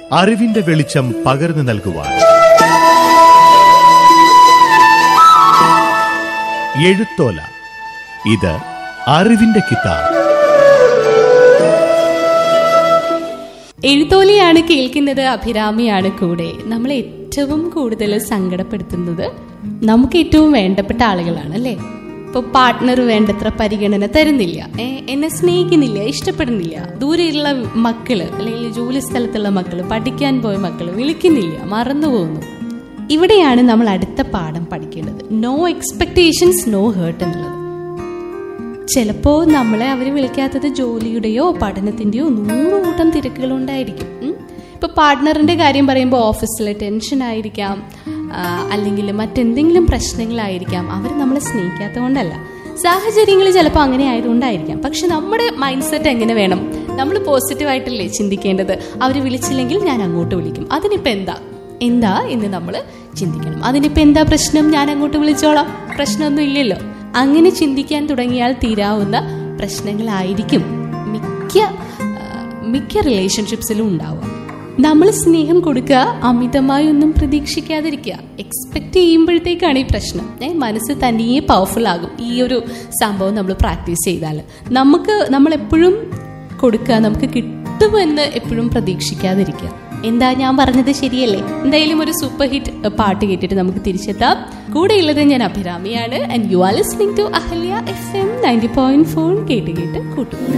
അറിവിന്റെ വെളിച്ചം പകർന്നു നൽകുവാൻ എഴുത്തോല ഇത് അറിവിന്റെ കിതാബ് എഴുത്തോലിയാണ് കേൾക്കുന്നത് അഭിരാമിയാണ് കൂടെ നമ്മളെ ഏറ്റവും കൂടുതൽ സങ്കടപ്പെടുത്തുന്നത് നമുക്ക് ഏറ്റവും വേണ്ടപ്പെട്ട ആളുകളാണ് അല്ലേ ഇപ്പൊ പാർട്ട്ണർ വേണ്ടത്ര പരിഗണന തരുന്നില്ല ഏ, എന്നെ സ്നേഹിക്കുന്നില്ല ഇഷ്ടപ്പെടുന്നില്ല ദൂരെയുള്ള മക്കള് അല്ലെങ്കിൽ ജോലി സ്ഥലത്തുള്ള മക്കള് പഠിക്കാൻ പോയ മക്കള് വിളിക്കുന്നില്ല മറന്നു പോകുന്നു ഇവിടെയാണ് നമ്മൾ അടുത്ത പാഠം പഠിക്കേണ്ടത് നോ എക്സ്പെക്ടേഷൻസ് നോ ഹേർട്ട് എന്നുള്ളത് ചിലപ്പോൾ നമ്മളെ അവർ വിളിക്കാത്തത് ജോലിയുടെയോ പഠനത്തിൻ്റെയോ നൂറ് കൂട്ടം തിരക്കുകളുണ്ടായിരിക്കും ഉം. ഇപ്പൊ പാർട്ട്ണറിന്റെ കാര്യം പറയുമ്പോൾ ഓഫീസിലെ ടെൻഷൻ ആയിരിക്കാം ആ, അല്ലെങ്കിൽ മറ്റെന്തെങ്കിലും പ്രശ്നങ്ങളായിരിക്കാം അവർ നമ്മളെ സ്നേഹിക്കാത്തത് കൊണ്ടല്ല സാഹചര്യങ്ങൾ ചിലപ്പോൾ അങ്ങനെ ആയതുകൊണ്ടായിരിക്കാം പക്ഷെ നമ്മുടെ മൈൻഡ് സെറ്റ് എങ്ങനെ വേണം നമ്മൾ പോസിറ്റീവായിട്ടല്ലേ ചിന്തിക്കേണ്ടത് അവർ വിളിച്ചില്ലെങ്കിൽ ഞാൻ അങ്ങോട്ട് വിളിക്കും അതിനിപ്പോൾ എന്താ എന്താ എന്ന് നമ്മൾ ചിന്തിക്കണം അതിനിപ്പോൾ എന്താ പ്രശ്നം ഞാൻ അങ്ങോട്ട് വിളിച്ചോളാം പ്രശ്നമൊന്നും ഇല്ലല്ലോ അങ്ങനെ ചിന്തിക്കാൻ തുടങ്ങിയാൽ തീരാവുന്ന പ്രശ്നങ്ങളായിരിക്കും മിക്ക ആ, മിക്ക റിലേഷൻഷിപ്സിലും ഉണ്ടാവുക നമ്മൾ സ്നേഹം കൊടുക്കുക അമിതമായി ഒന്നും പ്രതീക്ഷിക്കാതിരിക്കുക എക്സ്പെക്ട് ചെയ്യുമ്പോഴത്തേക്കാണ് ഈ പ്രശ്നം ഏ മനസ്സ് തനിയെ പവർഫുൾ ആകും ഈ ഒരു സംഭവം നമ്മൾ പ്രാക്ടീസ് ചെയ്താൽ നമുക്ക് നമ്മൾ എപ്പോഴും കൊടുക്കുക നമുക്ക് കിട്ടുമെന്ന് എപ്പോഴും പ്രതീക്ഷിക്കാതിരിക്കുക എന്താ ഞാൻ പറഞ്ഞത് ശരിയല്ലേ എന്തായാലും ഒരു സൂപ്പർ ഹിറ്റ് പാട്ട് കേട്ടിട്ട് നമുക്ക് തിരിച്ചെത്താം കൂടെയുള്ളത് ഞാൻ അഭിരാമിയാണ് and you are listening to Ahalya F M ninety point four കേട്ട് കേട്ട് കൂട്ടും